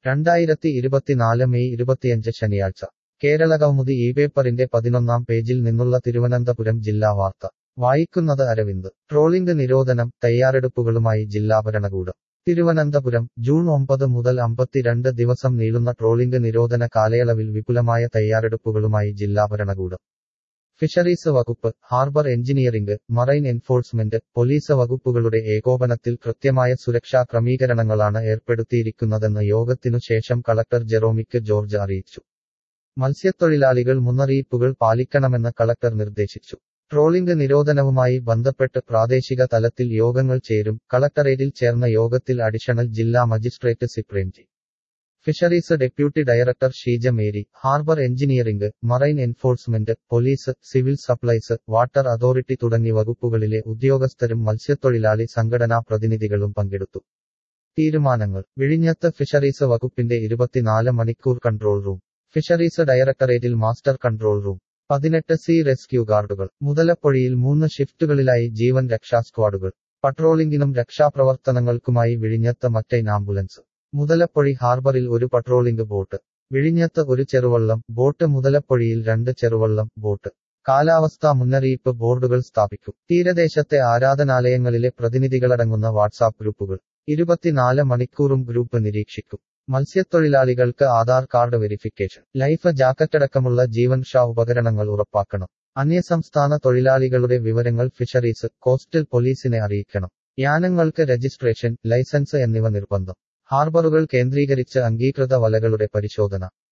രണ്ടായിരത്തി ഇരുപത്തിനാല് മെയ് ഇരുപത്തിയഞ്ച് ശനിയാഴ്ച കേരള കൗമുദി ഈ പേപ്പറിന്റെ പതിനൊന്നാം പേജിൽ നിന്നുള്ള തിരുവനന്തപുരം ജില്ലാ വാർത്ത വായിക്കുന്നത് അരവിന്ദ് ട്രോളിംഗ് നിരോധനം തയ്യാറെടുപ്പുകളുമായി ജില്ലാ ഭരണകൂടം തിരുവനന്തപുരം ജൂൺ ഒമ്പത് മുതൽ അമ്പത്തിരണ്ട് ദിവസം നീളുന്ന ട്രോളിംഗ് നിരോധന കാലയളവിൽ വിപുലമായ തയ്യാറെടുപ്പുകളുമായി ജില്ലാ ഭരണകൂടം ഫിഷറീസ് വകുപ്പ് harbour engineering marine enforcement police വകുപ്പുകളുടെ ഏകോപനത്തിൽ കൃത്യമായ സുരക്ഷാ ക്രമീകരണങ്ങളാണ് ഏർപ്പെടുത്തിയിരിക്കുന്നതെന്ന് യോഗത്തിനു ശേഷം കളക്ടർ ജെറോമിക്ക് ജോർജ് അറിയിച്ചു മത്സ്യത്തൊഴിലാളികൾ മുന്നറിയിപ്പുകൾ പാലിക്കണമെന്ന് കളക്ടർ നിർദ്ദേശിച്ചു ട്രോളിംഗ് നിരോധനവുമായി ബന്ധപ്പെട്ട് പ്രാദേശിക തലത്തിൽ യോഗങ്ങൾ ചേരും കളക്ടറേറ്റിൽ ചേർന്ന യോഗത്തിൽ അഡീഷണൽ ജില്ലാ magistrate C Premji fisheries deputy director Sheeja Mary harbour engineering marine enforcement police civil supplies water authority തുടങ്ങി വകുപ്പുകളിലെ ഉദ്യോഗസ്ഥരും മത്സ്യത്തൊഴിലാളി സംഘടനാ പ്രതിനിധികളും പങ്കെടുത്തു തീരുമാനങ്ങൾ വിഴിഞ്ഞത്ത് ഫിഷറീസ് വകുപ്പിന്റെ ഇരുപത്തിനാല് മണിക്കൂർ കൺട്രോൾ റൂം ഫിഷറീസ് ഡയറക്ടറേറ്റിൽ മാസ്റ്റർ കൺട്രോൾ റൂം പതിനെട്ട് സി റെസ്ക്യൂ ഗാർഡുകൾ മുതലപ്പൊഴിയിൽ മൂന്ന് ഷിഫ്റ്റുകളിലായി ജീവൻ രക്ഷാ സ്ക്വാഡുകൾ പട്രോളിംഗിനും രക്ഷാപ്രവർത്തനങ്ങൾക്കുമായി വിഴിഞ്ഞത്ത് മറ്റൈൻ ആംബുലൻസ് മുതലപ്പൊഴി ഹാർബറിൽ ഒരു പട്രോളിംഗ് ബോട്ട് വിഴിഞ്ഞത്ത് ഒരു ചെറുവള്ളം ബോട്ട് മുതലപ്പൊഴിയിൽ രണ്ട് ചെറുവള്ളം ബോട്ട് കാലാവസ്ഥാ മുന്നറിയിപ്പ് ബോർഡുകൾ സ്ഥാപിക്കും തീരദേശത്തെ ആരാധനാലയങ്ങളിലെ പ്രതിനിധികളടങ്ങുന്ന വാട്സാപ്പ് ഗ്രൂപ്പുകൾ ഇരുപത്തിനാല് മണിക്കൂറും ഗ്രൂപ്പ് നിരീക്ഷിക്കും മത്സ്യത്തൊഴിലാളികൾക്ക് ആധാർ കാർഡ് വെരിഫിക്കേഷൻ ലൈഫ് ജാക്കറ്റടക്കമുള്ള ജീവൻ ഷാ ഉപകരണങ്ങൾ ഉറപ്പാക്കണം അന്യസംസ്ഥാന തൊഴിലാളികളുടെ വിവരങ്ങൾ ഫിഷറീസ് കോസ്റ്റൽ പോലീസിനെ അറിയിക്കണം യാനങ്ങൾക്ക് രജിസ്ട്രേഷൻ ലൈസൻസ് എന്നിവ നിർബന്ധം ഹാർബറുകൾ കേന്ദ്രീകരിച്ച് അംഗീകൃത വലകളുടെ പരിശോധന